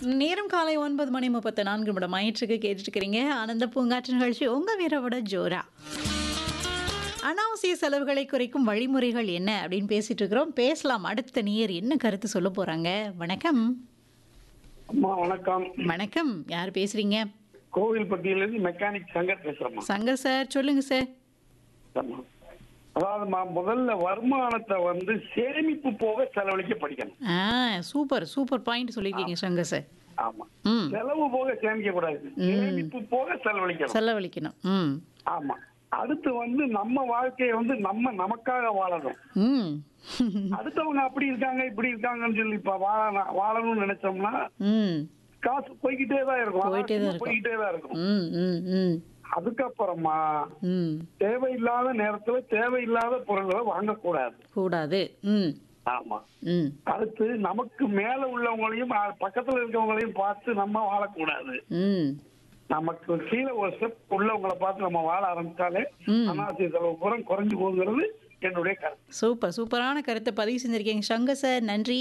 நேரம் காலை ஒன்பது மணி முப்பத்தி நான்கு நிமிடம் ஆயிற்றுக்கு கேட்டுட்டு இருக்கிறீங்க ஆனந்த பூங்காற்று நிகழ்ச்சி உங்க வீரோட ஜோரா அனாவசிய செலவுகளை குறைக்கும் வழிமுறைகள் என்ன அப்படின்னு பேசிட்டு இருக்கிறோம் பேசலாம் அடுத்த நேர் என்ன கருத்து சொல்ல போறாங்க வணக்கம் அம்மா வணக்கம் வணக்கம் யார் பேசுறீங்க கோவில்பட்டியிலிருந்து மெக்கானிக் சங்கர் பேசுறேம்மா சங்கர் சார் சொல்லுங்க சார் ஆமா. அதாவதுமா முதல்ல வருமானத்தை வந்து சேமிப்பு போக செலவழிக்க படிக்கணும் ஆ சூப்பர் சூப்பர் பாயிண்ட் சொல்லியிருக்கீங்க சங்கர் சார் ஆமா ம் செலவு போக சேமிக்க கூடாது சேமிப்பு போக செலவழிக்கணும் செலவழிக்கணும் ம் ஆமா அடுத்து வந்து நம்ம வாழ்க்கையை வந்து நம்ம நமக்காக வாழணும் ம் அடுத்தவங்க அப்படி இருக்காங்க இப்படி இருக்காங்கன்னு சொல்லி இப்ப வாழ வாழணும்னு நினைச்சோம்னா ம் காசு போய்கிட்டே தான் இருக்கும் போயிட்டே தான் அனாவசியமா இருக்கும். போய்கிட்டே தான் இருக்கும் ம் ம் ம் அதுக்கப்புறமா ம் தேவையில்லாத நேரத்துல தேவையில்லாத பொருள்களை வாங்கக்கூடாது கூடாது ம் ஆமா ம் அடுத்து நமக்கு மேல உள்ளவங்களையும் அ- பக்கத்துல இருக்கவங்களையும் பார்த்து நம்ம வாழக்கூடாது ம் நமக்கு கீழே ஒரு ஸ்டெப் உள்ளவங்களை பார்த்து நம்ம வாழ ஆரம்பிச்சாலே ம். அனாவசிய செலவு புறம் குறைஞ்சு போகுங்கிறது என்னுடைய கருத்து சூப்பர் சூப்பரான கருத்தை பதிவு செஞ்சிருக்கீங்க சங்கர் சார் நன்றி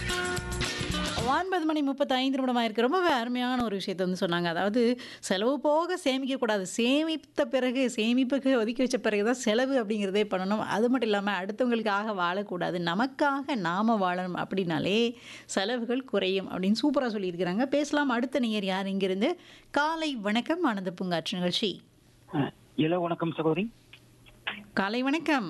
ஒன்பது மணி முப்பத்தி ஐந்து நிமிடமாக இருக்கு ரொம்பவே அருமையான ஒரு விஷயத்தை வந்து சொன்னாங்க அதாவது செலவு போக சேமிக்கக்கூடாது சேமித்த பிறகு சேமிப்புக்கு ஒதுக்கி வச்ச பிறகு தான் செலவு அப்படிங்கிறதே பண்ணணும் அது மட்டும் இல்லாமல் அடுத்தவங்களுக்காக வாழக்கூடாது நமக்காக நாம் வாழணும் அப்படின்னாலே செலவுகள் குறையும் அப்படின்னு சூப்பராக சொல்லியிருக்கிறாங்க பேசலாம் அடுத்த நேயர் யார் இங்கிருந்து காலை வணக்கம் ஆனந்த பூங்காற்று நிகழ்ச்சி அஹ், இள வணக்கம் சகோதரி காலை வணக்கம்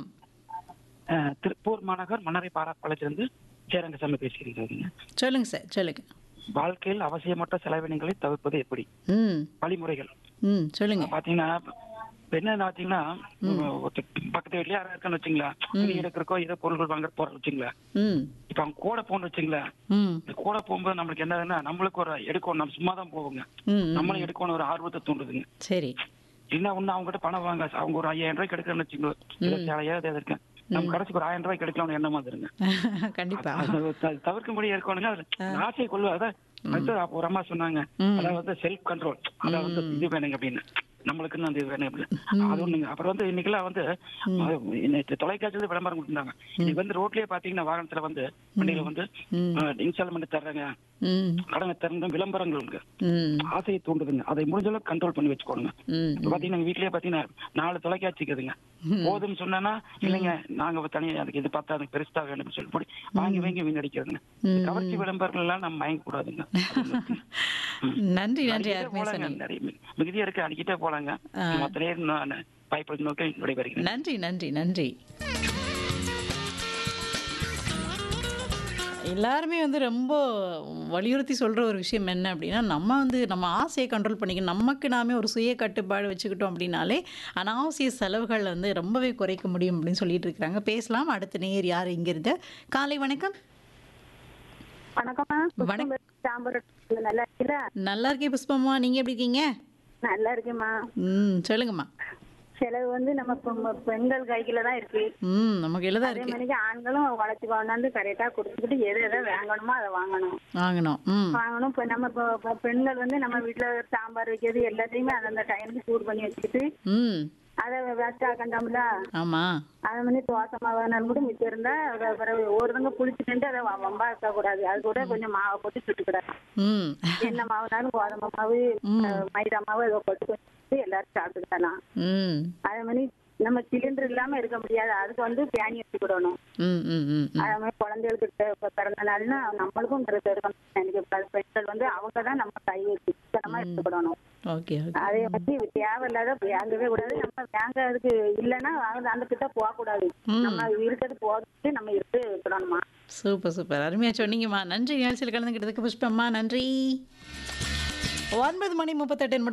அஹ், திருப்பூர் மாநகர் மன்னரை பாராப்பாளையத்திலிருந்து சேரங்கசாமி பேசுகிறேன் சகோதரிங்க சொல்லுங்க சார் சொல்லுங்க வாழ்க்கையில் அவசியமற்ற செலவினங்களை தவிர்ப்பது எப்படி ம் வழிமுறைகள் ம் சொல்லுங்க பாத்தீங்கன்னா இப்ப என்ன பாத்தீங்கன்னா ஒருத்தர் பக்கத்து வீட்லயே யாரும் இருக்கான்னு வச்சுங்களா துணி எடுக்கிறக்கோ ஏதோ பொருள்கள் வாங்க போறோம் வச்சுங்களா ம் இப்ப அவங்க கூட போகணும் வச்சுங்களா ம் இந்த கூட போகும்போது நம்மளுக்கு என்னதுன்னா நம்மளுக்கு ஒரு எடுக்கணும் நம்ம சும்மா தான் போவோங்க ம், ம் நம்மளும் எடுக்கணும் ஒரு ஆர்வத்தை தூண்டுதுங்க சரி என்ன ஒண்ணு அவங்க கிட்ட பணம் வாங்க அவங்க ஒரு ஐயாயிரம் ரூபாய்க்கு எடுக்கிறேன்னு வச்சுங்களா இல்ல சேலையோ ஏதோ இருக்கேன் நம்ம கடைசிக்கு ஒரு ஆயிரம் ரூபாய்க்கு எடுக்கலாம்னு எண்ணமா இருங்க கண்டிப்பா அது த- தவிர்க்கும்படி இருக்கணுங்க அது ஆசை கொள்வ அதான் அடுத்து அப்ப ஒரு அம்மா சொன்னாங்க ம். அதாவது செல்ஃப் கண்ட்ரோல் அதாவது வந்து இது வேணுங்க அப்படின்னு நம்மளுக்குன்னு அந்த இது வேணும் அப்படின்னு அது ஒண்ணுங்க அப்புறம் வந்து இன்னைக்கெல்லாம் வந்து இன்னைக்கு தொலைக்காட்சியில விளம்பரம் கொடுத்துருந்தாங்க இன்னைக்கு வந்து ரோட்லயே பாத்தீங்கன்னா வாகனத்துல வந்து வண்டியில வந்து ம். இன்ஸ்டால்மெண்ட் தர்றாங்க ம் கடனை திறந்த விளம்பரங்களுங்க ம் ஆசையை தூண்டுதுங்க அதை முடிஞ்ச அளவுக்கு கண்ட்ரோல் பண்ணி வச்சுக்கோங்க ம் இப்ப பாத்தீங்கன்னா வீட்லயே பாத்தீங்கன்னா நாலு தொலைக்காட்சி இருக்குதுங்க போதும்னு சொன்னா இல்லைங்க நாங்க தனியா அதுக்கு இது பார்த்தா அதுக்கு பெருசா வேணும்னு சொல்லி போய் வாங்கி வாங்கி வீணடிக்கிறதுங்க இந்த கவர்ச்சி விளம்பரங்கள் எல்லாம் நம்ம வாங்க கூடாதுங்க நன்றி நன்றி அடிக்கிட்டே யாருமே போலாங்க சொன்னீங்க நிறைய மி- மிகுதியா இருக்கு அடிக்கிட்டே போலாங்க மொத்த நேரம் நான் பயப்படுத்தி நோக்கி விடைபெறுகிறேன் நன்றி நன்றி நன்றி எல்லாருமே வந்து ரொம்ப வலியுறுத்தி சொல்கிற ஒரு விஷயம் என்ன அப்படின்னா நம்ம வந்து நம்ம ஆசையை கண்ட்ரோல் பண்ணிக்கணும் நமக்கு நாமே ஒரு சுய கட்டுப்பாடு வச்சுக்கிட்டோம் அப்படின்னாலே அனாவசிய செலவுகள் வந்து ரொம்பவே குறைக்க முடியும் அப்படின்னு சொல்லிட்டு இருக்கிறாங்க பேசலாம் அடுத்த நேர் யார் இங்கிருந்து காலை வணக்கம் வணக்கம்மா வணக்கம். சாம்பார் நல்லா இருக்கீங்களா நல்லா இருக்கேன் புஷ்பம்மா நீங்கள் எப்படி இருக்கீங்க நல்லா இருக்கேம்மா ம் சொல்லுங்கம்மா செலவு வந்து நம்ம பெ- பெண்கள் கையில தான் இருக்கு ம் நமக்கு எழுதா அதே இருக்கு மாதிரி ஆண்களும் உழைச்சி கொண்டாந்து கரெக்டா கொடுத்துக்கிட்டு எது எதை வாங்கணுமோ அதை வாங்கணும் வாங்கணும் ம் வாங்கணும் இப்போ நம்ம இப்போ இப்போ பெண்கள் வந்து நம்ம வீட்டுல சாம்பார் வைக்கிறது எல்லாத்தையுமே அந்தந்த டைமுக்கு சூடு பண்ணி வச்சுக்கிட்டு ம் அதை வேஸ்ட் ஆக்கண்டாம்ல ஆமாம் அதை வந்து தோசை மாவு கூட மிச்சம் இருந்தா அதை பிறகு ஒருத்தங்க புளிச்சுட்டு அதை வ- வம்பா இருக்க கூடாது அது கூட கொஞ்சம் மாவை போட்டு சுட்டுக்கிடாது ம் என்ன மாவுனாலும் கோதுமை மாவு அஹ், மைதா மாவு ஏதோ போட்டு வச்சு எல்லாரும் சாப்பிட்டுக்கலாம் ம் அதே மாதிரி நம்ம சிலிண்டர் இல்லாம இருக்க முடியாது அதுக்கு வந்து பேணி வச்சுக்கிடணும் ம் ம் ம் ம் அதே மாதிரி குழந்தைகளுக்கு தெ- இப்ப பிறந்த நாள்னா நம்மளுக்கும் ட்ரெஸ் எடுக்கணும் நினைக்க பெண்கள் வந்து அவங்க தான் நம்ம கை வச்சு சுத்தமா எடுத்துக்கிடணும் ஓகே ஓகே அதே வந்து தேவையில்லாத வாங்கவே கூடாது நம்ம வாங்க அதுக்கு இல்லைன்னா வாங்க அந்த கிட்ட போக கூடாது நம்ம இருக்கிறது போகிறது நம்ம இருந்து இருக்கணும்மா சூப்பர் சூப்பர் அருமையாக சொன்னீங்கம்மா நன்றி நிகழ்ச்சியில் கலந்துக்கிட்டதுக்கு புஷ்பம்மா நன்றி ஒன்பது மணி முப்பத்தெட்டு நிமிடம்